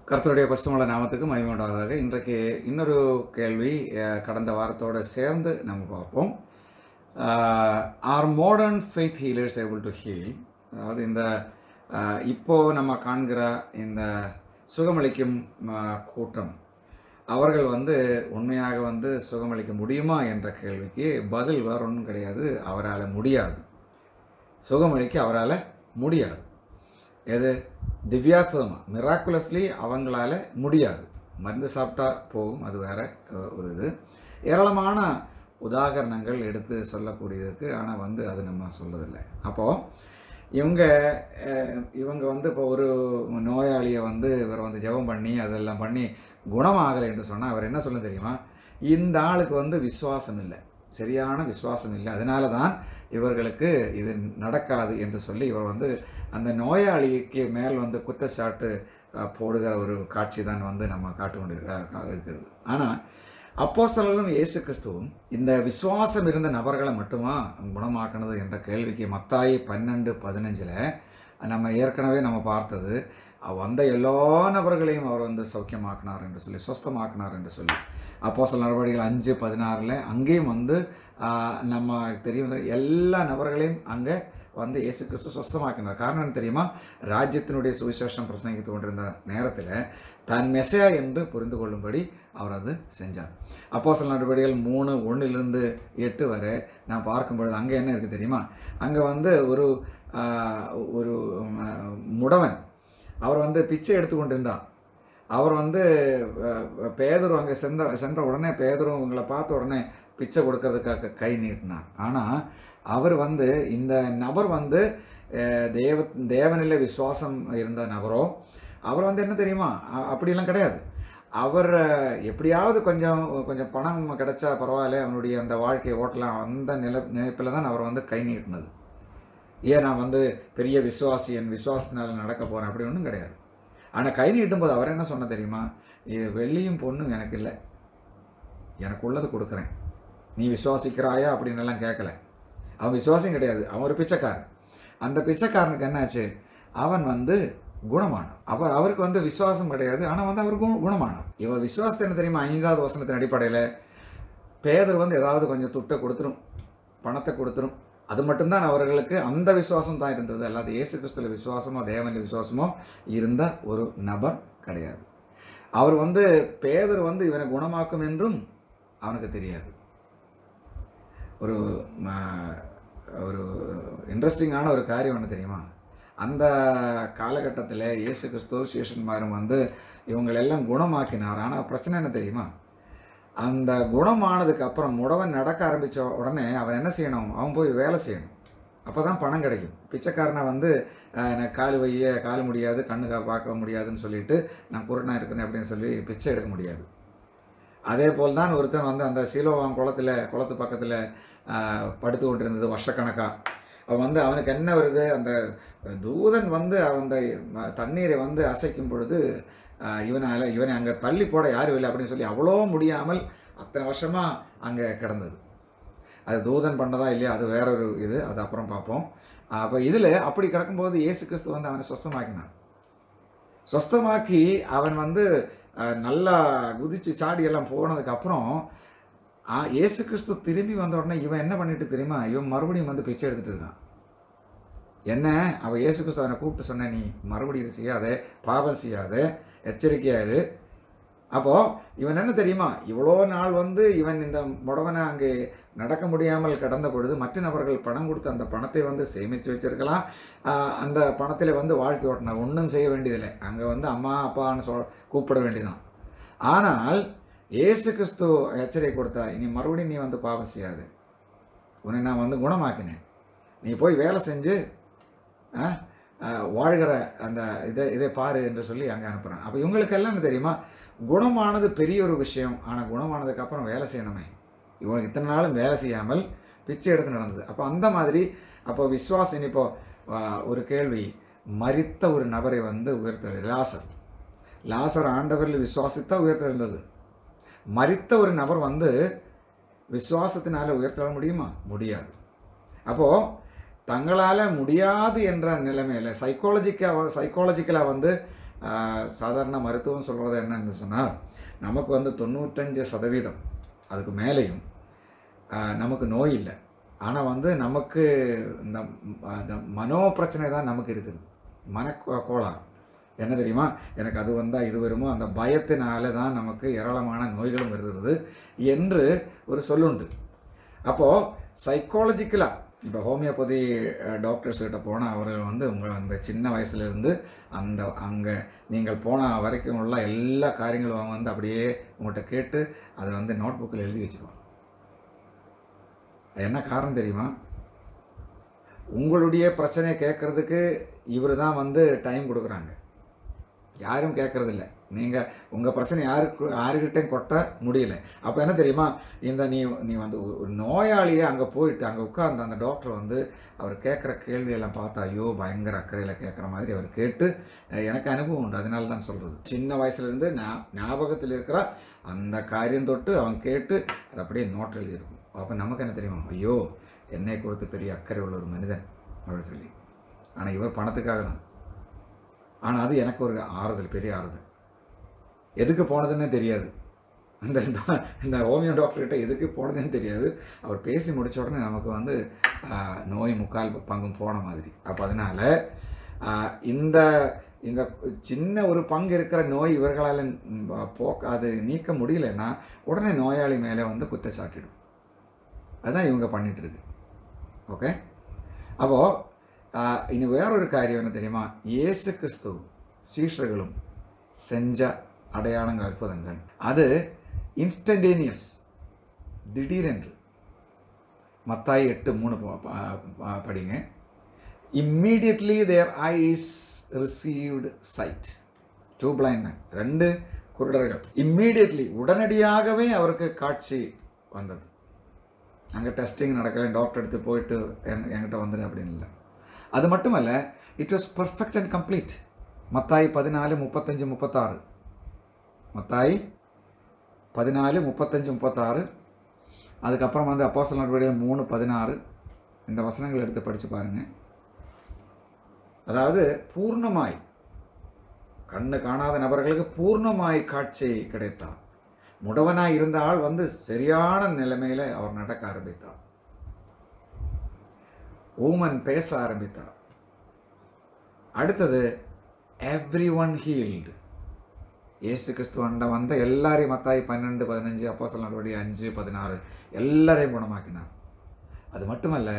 கர்த்தருடைய பரிசுமல நாமத்துக்கு மகிமை உண்டாவதாக இன்றைக்கு இன்னொரு கேள்வி அஹ், கடந்த வாரத்தோட சேர்ந்து நம்ம பார்ப்போம் are modern faith healers able to heal அதாவது இந்த அஹ், இப்போ நம்ம காண்கிற இந்த சுகமளிக்கும் அஹ், கூட்டம் அவர்கள் வந்து உண்மையாக வந்து சுகமளிக்க முடியுமா என்ற கேள்விக்கு பதில் வேற ஒன்றும் கிடையாது அவரால் முடியாது சுகமளிக்க அவரால் முடியாது எது திவ்யாத்பதமாக மிராக்குலஸ்லி அவங்களால முடியாது மருந்து சாப்பிட்டா போகும் அது வேற அஹ், ஒரு இது ஏராளமான உதாகரணங்கள் எடுத்து சொல்லக்கூடியதுக்கு ஆனால் வந்து அது நம்ம சொல்றதில்லை அப்போது இவங்க அஹ், இவங்க வந்து இப்போ ஒரு நோயாளியை வந்து இவர் வந்து ஜெபம் பண்ணி அதெல்லாம் பண்ணி குணமாகலை என்று சொன்னால் அவர் என்ன சொல்ல தெரியுமா இந்த ஆளுக்கு வந்து விசுவாசம் இல்லை சரியான விசுவாசம் இல்லை அதனால தான் இவர்களுக்கு இது நடக்காது என்று சொல்லி இவர் வந்து அந்த நோயாளிக்கு மேல் வந்து குற்றச்சாட்டு அஹ், போடுகிற ஒரு காட்சி தான் வந்து நம்ம காட்டு கொண்டு இருக்கிறது ஆனால் அப்போஸ்தலர்களும் இயேசு கிறிஸ்துவும் இந்த விசுவாசம் இருந்த நபர்களை மட்டுமா குணமாக்கினது என்ற கேள்விக்கு மத்தாயி பன்னெண்டு பதினஞ்சில் நம்ம ஏற்கனவே நம்ம பார்த்தது வந்த எல்லா நபர்களையும் அவர் வந்து சௌக்கியமாக்கினார் என்று சொல்லி சொஸ்தமாக்கினார் என்று சொல்லி அப்போ சில நடவடிக்கைகள் அஞ்சு பதினாறில் அங்கேயும் வந்து ஆஹ், நம்ம தெரியும் எல்லா நபர்களையும் அங்கே வந்து இயேசு கிறிஸ்து சொஸ்தமாக்கினார் காரணம் என்ன தெரியுமா ராஜ்யத்தினுடைய சுவிசேஷம் பிரசங்கித்து கொண்டிருந்த நேரத்தில் தன் மெசையா என்று புரிந்து கொள்ளும்படி அவர் அது செஞ்சார் அப்போ சில நடவடிக்கைகள் மூணு ஒன்றிலிருந்து எட்டு வரை நான் பார்க்கும் பொழுது அங்கே என்ன இருக்குது தெரியுமா அங்கே வந்து ஒரு ஆஹ், ஒரு ம- முடவன் அவர் வந்து பிச்சை எடுத்து கொண்டிருந்தார் அவர் வந்து அஹ், பேதுரு அங்கே சென்ற சென்ற உடனே பேதுரு உங்களை பார்த்த உடனே பிச்சை கொடுக்கறதுக்காக கை நீட்டினார் ஆனால் அவர் வந்து இந்த நபர் வந்து அஹ், தேவ தேவனில் விசுவாசம் இருந்த நபரோ அவர் வந்து என்ன தெரியுமா அ- அப்படிலாம் கிடையாது அவர் அஹ், எப்படியாவது கொஞ்சம் கொஞ்சம் பணம் கிடைச்சா பரவாயில்ல அவனுடைய அந்த வாழ்க்கையை ஓட்டலாம் அந்த நில நினைப்பில் தான் அவர் வந்து கை நீட்டினது ஏன் நான் வந்து பெரிய விசுவாசி என் விசுவாசத்தினால நடக்க போகிறேன் அப்படி ஒன்றும் கிடையாது ஆனால் கை நீட்டும்போது அவர் என்ன சொன்ன தெரியுமா இது வெள்ளியும் பொண்ணும் எனக்கு இல்லை எனக்கு உள்ளது கொடுக்குறேன் நீ விசுவாசிக்கிறாயா அப்படின்னு எல்லாம் கேட்கல அவன் விசுவாசம் கிடையாது அவன் ஒரு பிச்சைக்காரன் அந்த பிச்சைக்காரனுக்கு என்னாச்சு அவன் வந்து குணமானான் அவர் அவருக்கு வந்து விசுவாசம் கிடையாது ஆனால் வந்து அவர் குண- குணமானான் இவர் விசுவாசத்தை என்ன தெரியுமா ஐந்தாவது வசனத்தின் அடிப்படையில் பேதர் வந்து ஏதாவது கொஞ்சம் துட்டை கொடுத்துரும் பணத்தை கொடுத்துரும் அது மட்டும்தான் அவர்களுக்கு அந்த விசுவாசம் தான் இருந்தது அல்லாது இயேசு கிறிஸ்துல விசுவாசமோ தேவனில் விசுவாசமோ இருந்த ஒரு நபர் கிடையாது அவர் வந்து பேதர் வந்து இவனை குணமாக்கும் என்றும் அவனுக்கு தெரியாது ஒரு ம, ஒரு இன்ட்ரெஸ்டிங்கான ஒரு காரியம் என்ன தெரியுமா அந்த காலகட்டத்தில் இயேசு கிறிஸ்துவ சேஷன்மாரும் வந்து இவங்களெல்லாம் குணமாக்கினார் ஆனால் பிரச்சனை என்ன தெரியுமா அந்த குணமானதுக்கு அப்புறம் முடவன் நடக்க ஆரம்பித்த உடனே அவன் என்ன செய்யணும் அவன் போய் வேலை செய்யணும் அப்போ தான் பணம் கிடைக்கும் பிச்சைக்காரனை வந்து அஹ், எனக்கு கால் வைய கால் முடியாது கண்ணு கா- பார்க்க முடியாதுன்னு சொல்லிட்டு நான் குருடனா இருக்கிறேன் அப்படின்னு சொல்லி பிச்சை எடுக்க முடியாது அதே போல் தான் ஒருத்தன் வந்து அந்த சீலோவான் குளத்தில் குளத்து பக்கத்தில் படுத்து கொண்டிருந்தது வருஷக்கணக்காக அவன் வந்து அவனுக்கு என்ன வருது அந்த தூதன் வந்து அந்த ம- தண்ணீரை வந்து அசைக்கும் பொழுது ஆஹ், இவனால இவனை அங்கே தள்ளி போட யாரும் இல்லை அப்படின்னு சொல்லி அவ்வளோ முடியாமல் அத்தனை வருஷமாக அங்கே கிடந்தது அது தூதன் பண்ணதா இல்லையா அது வேற ஒரு இது அது அப்புறம் பார்ப்போம் அப்போ இதில் அப்படி கிடக்கும்போது இயேசு கிறிஸ்து வந்து அவனை சொஸ்தமாக்கினான் சொஸ்தமாக்கி அவன் வந்து அஹ், நல்லா குதிச்சு சாடி எல்லாம் போனதுக்கு அப்புறம் ஆ, இயேசு கிறிஸ்து திரும்பி வந்த உடனே இவன் என்ன பண்ணிட்டு தெரியுமா இவன் மறுபடியும் வந்து பிச்சை எடுத்துட்டு இருக்கான் என்ன அவன் இயேசு கிறிஸ்து அவனை கூப்பிட்டு சொன்ன நீ மறுபடியும் இது செய்யாத பாவம் செய்யாத எச்சரிக்கையா இரு அப்போ இவன் என்ன தெரியுமா இவ்வளோ நாள் வந்து இவன் இந்த முடவனை அங்கே நடக்க முடியாமல் கடந்த பொழுது மற்ற நபர்கள் பணம் கொடுத்து அந்த பணத்தை வந்து சேமித்து வச்சிருக்கலாம் ஆஹ் அந்த பணத்தில் வந்து வாழ்க்கை ஓட்டின ஒன்றும் செய்ய வேண்டியதில்லை அங்கே வந்து அம்மா அப்பான்னு சொல் கூப்பிட வேண்டியதான் ஆனால் இயேசு கிறிஸ்து எச்சரிக்கை கொடுத்தா இனி மறுபடியும் நீ வந்து பாவம் செய்யாது உன்னை நான் வந்து குணமாக்கினேன் நீ போய் வேலை செஞ்சு ஆ, ஆ, வாழ்கிற அந்த இதை இதை பாரு என்று சொல்லி அங்கே அனுப்புகிறான் அப்போ இவங்களுக்கெல்லாம் என்ன தெரியுமா குணமானது பெரிய ஒரு விஷயம் ஆனால் குணமானதுக்கு அப்புறம் வேலை செய்யணுமே இவனுக்கு இத்தனை நாளும் வேலை செய்யாமல் பிச்சை எடுத்து நடந்தது அப்போ அந்த மாதிரி அப்போ விஸ்வாசம் இப்போ ஆ, ஒரு கேள்வி மரித்த ஒரு நபரை வந்து உயர்த்த லாசர் லாசர் ஆண்டவரில் விசுவாசித்தா உயர்த்தெழுந்தது மரித்த ஒரு நபர் வந்து விசுவாசத்தினால உயர்த்தெழ முடியுமா முடியாது அப்போது தங்களால் முடியாது என்ற நிலைமையில் சைக்காலஜிக்காக சைக்காலஜிக்கலாக வந்து ஆஹ், சாதாரண மருத்துவம் சொல்கிறது என்னன்னு சொன்னால் நமக்கு வந்து தொண்ணூற்றஞ்சு சதவீதம் அதுக்கு மேலேயும் ஆஹ், நமக்கு நோய் இல்லை ஆனால் வந்து நமக்கு இந்த ம- இந்த மனோ பிரச்சனை தான் நமக்கு இருக்குது மன கோ- கோளாறு என்ன தெரியுமா எனக்கு அது வந்தால் இது வருமோ அந்த பயத்தினால தான் நமக்கு ஏராளமான நோய்களும் வருகிறது என்று ஒரு சொல்லுண்டு அப்போது சைக்காலஜிக்கலாக இப்போ ஹோமியோபதி டாக்டர்ஸ் கிட்ட போனால் அவர்கள் வந்து உங்கள் அந்த சின்ன வயசுலேருந்து அந்த அங்கே நீங்கள் போன வரைக்கும் உள்ள எல்லா காரியங்களும் அவங்க வந்து அப்படியே உங்கள்கிட்ட கேட்டு அதை வந்து நோட் புக்கில் எழுதி வச்சுருவாங்க அது என்ன காரணம் தெரியுமா உங்களுடைய பிரச்சனையை கேட்குறதுக்கு இவர் தான் வந்து டைம் கொடுக்குறாங்க யாரும் கேட்கறதில்ல நீங்கள் உங்கள் பிரச்சனை யாருக்கு யாருக்கிட்டையும் கொட்ட முடியல அப்போ என்ன தெரியுமா இந்த நீ நீ வந்து ஒரு ஒரு நோயாளியை அங்கே போயிட்டு அங்கே உட்கார்ந்து அந்த டாக்டர் வந்து அவர் கேட்குற கேள்வியெல்லாம் பார்த்தா ஐயோ பயங்கர அக்கறையில் கேட்குற மாதிரி அவர் கேட்டு அஹ், எனக்கு அனுபவம் உண்டு அதனால தான் சொல்கிறது சின்ன வயசுலேருந்து ஞா- ஞாபகத்தில் இருக்கிற அந்த காரியம் தொட்டு அவன் கேட்டு அது அப்படியே நோட் எழுதியிருக்கும் அப்போ நமக்கு என்ன தெரியுமா ஐயோ என்னை கொடுத்து பெரிய அக்கறை உள்ள ஒரு மனிதன் அப்படின்னு சொல்லி ஆனால் இவர் பணத்துக்காக தான் ஆனால் அது எனக்கு ஒரு ஆறுதல் பெரிய ஆறுதல் எதுக்கு போனதுன்னே தெரியாது அந்த டா- இந்த ஹோமியோ டாக்டர்கிட்ட எதுக்கு போனதுன்னு தெரியாது அவர் பேசி முடிச்ச உடனே நமக்கு வந்து ஆஹ், நோய் முக்கால் பங்கும் போன மாதிரி அப்போ அதனால் இந்த இந்த சின்ன ஒரு பங்கு இருக்கிற நோய் இவர்களால் ம், போக்க அது நீக்க முடியலன்னா உடனே நோயாளி மேலே வந்து குற்றச்சாட்டிடும் அதுதான் இவங்க பண்ணிட்டு இருக்கு ஓகே அப்போது இனி வேறொரு காரியம் என்ன தெரியுமா இயேசு கிறிஸ்து சீஷர்களும் செஞ்ச அடையாளங்கள் அற்புதங்கள் அது இன்ஸ்டன்டேனியஸ் திடீரென்று மத்தாய் எட்டு மூணு ப- ப- ப- படிங்க immediately their eyes received sight two blind men ரெண்டு குருடர்கள் இம்மீடியட்லி உடனடியாகவே அவருக்கு காட்சி வந்தது அங்கே டெஸ்டிங் நடக்கல டாக்டர் எடுத்து போயிட்டு என் என்கிட்ட வந்துடு அப்படின்னு இல்லை அது மட்டுமல்ல it was perfect and complete மத்தாய் பதினாலு முப்பத்தஞ்சு முப்பத்தாறு மத்தாய் பதினாலு முப்பத்தஞ்சு முப்பத்தாறு அதுக்கப்புறம் வந்து அப்போஸ்தலர் நடவடிக்கை மூணு பதினாறு இந்த வசனங்கள் எடுத்து படித்து பாருங்க அதாவது பூர்ணமாய் கண்ணு காணாத நபர்களுக்கு பூர்ணமாய் காட்சி கிடைத்தார் முடவனாய் இருந்த ஆள் வந்து சரியான நிலைமையில அவர் நடக்க ஆரம்பித்தார் ஊமன் பேச ஆரம்பித்தார் அடுத்தது எவ்ரி ஒன் ஹீல்டு இயேசு கிறிஸ்து அண்ட வந்த எல்லாரையும் மத்தாய் பன்னெண்டு பதினஞ்சு அப்போ நடவடி அஞ்சு பதினாறு எல்லாரையும் குணமாக்கினார் அது மட்டுமல்ல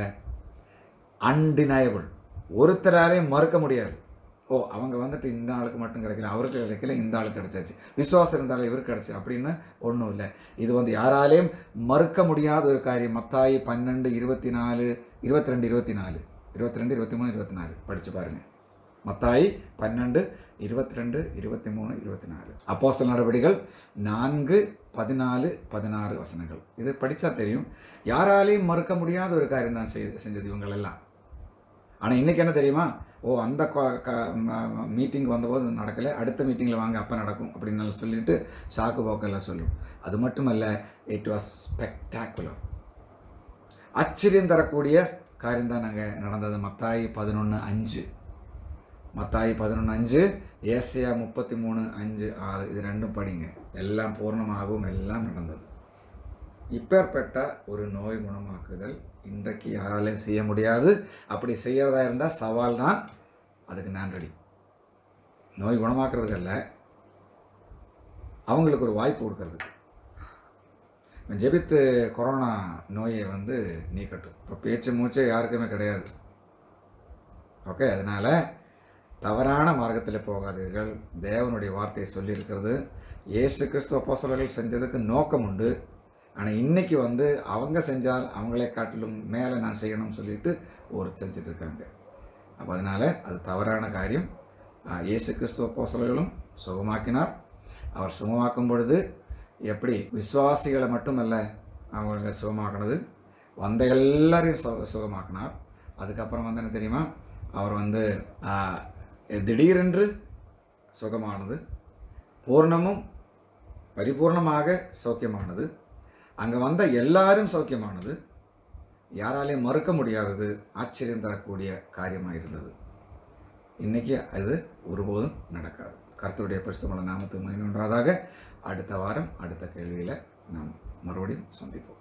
அன்டினயபிள் ஒருத்தராலையும் மறுக்க முடியாது ஓ அவங்க வந்துட்டு இந்த ஆளுக்கு மட்டும் கிடைக்கல அவருக்கு கிடைக்கல இந்த ஆளுக்கு கிடைச்சாச்சு விசுவாசம் இருந்தாலும் இவருக்கு கிடைச்சு அப்படின்னு ஒன்றும் இல்லை இது வந்து யாராலையும் மறுக்க முடியாத ஒரு காரியம் மத்தாய் பன்னெண்டு இருபத்தி நாலு இருபத்தி ரெண்டு இருபத்தி நாலு இருபத்தி ரெண்டு இருபத்தி மூணு இருபத்தி நாலு படித்து பாருங்கள் மத்தாய் பன்னெண்டு இருபத்தி ரெண்டு இருபத்தி மூணு இருபத்தி நாலு அப்போஸ்தல நடவடிகள் நான்கு பதினாலு பதினாறு வசனங்கள் இது படித்தா தெரியும் யாராலையும் மறுக்க முடியாத ஒரு காரியம் தான் செய் செஞ்சது இவங்களெல்லாம் ஆனால் இன்றைக்கி என்ன தெரியுமா ஓ அந்த மீட்டிங் வந்தபோது நடக்கலை அடுத்த மீட்டிங்கில் வாங்க அப்போ நடக்கும் அப்படின்னு சொல்லிட்டு சாக்கு போக்கெல்லாம் சொல்லும் அது மட்டுமல்ல இட் வாஸ் ஸ்பெக்டாக்குலர் ஆச்சரியம் தரக்கூடிய காரியம் தான் நாங்கள் நடந்தது மத்தாய் பதினொன்று அஞ்சு மத்தாய் பதினொன்று அஞ்சு ஏசியா முப்பத்தி மூணு அஞ்சு ஆறு இது ரெண்டும் படிங்க எல்லாம் பூர்ணமாகவும் எல்லாம் நடந்தது இப்பேற்பட்ட ஒரு நோய் குணமாக்குதல் இன்றைக்கு யாராலையும் செய்ய முடியாது அப்படி செய்யறதா இருந்தால் சவால் தான் அதுக்கு நான் ரெடி நோய் குணமாக்குறது அல்ல அவங்களுக்கு ஒரு வாய்ப்பு கொடுக்கறது ஜெபித்து கொரோனா நோயை வந்து நீக்கட்டும் இப்போ பேச்சு மூச்சே யாருக்குமே கிடையாது ஓகே அதனால் தவறான மார்க்கத்தில் போகாதீர்கள் தேவனுடைய வார்த்தையை சொல்லியிருக்கிறது இயேசு கிறிஸ்து அப்போஸ்தலர்கள் செஞ்சதுக்கு நோக்கம் உண்டு ஆனால் இன்னைக்கு வந்து அவங்க செஞ்சால் அவங்களே காட்டிலும் மேலே நான் செய்யணும்னு சொல்லிட்டு ஒரு செஞ்சுட்டு இருக்காங்க அப்போ அதனால் அது தவறான காரியம் ஆஹ், இயேசு கிறிஸ்து அப்போஸ்தலர்களும் சுகமாக்கினார் அவர் சுகமாக்கும் பொழுது எப்படி விசுவாசிகளை மட்டுமல்ல அவங்களை சுகமாக்கினது வந்த எல்லாரையும் சு சுகமாக்கினார் அதுக்கப்புறம் வந்து என்ன தெரியுமா அவர் வந்து ஆஹ், திடீரென்று சுகமானது பூர்ணமும் பரிபூர்ணமாக சௌக்கியமானது அங்கே வந்த எல்லாரும் சௌக்கியமானது யாராலையும் மறுக்க முடியாதது ஆச்சரியம் தரக்கூடிய காரியமாக இருந்தது இன்னைக்கு அது ஒருபோதும் நடக்காது கர்த்தருடைய பரிசுத்தமுள்ள நாமத்துக்கு மகிமை உண்டாவதாக அடுத்த வாரம் அடுத்த கேள்வியில் நாம் மறுபடியும் சந்திப்போம்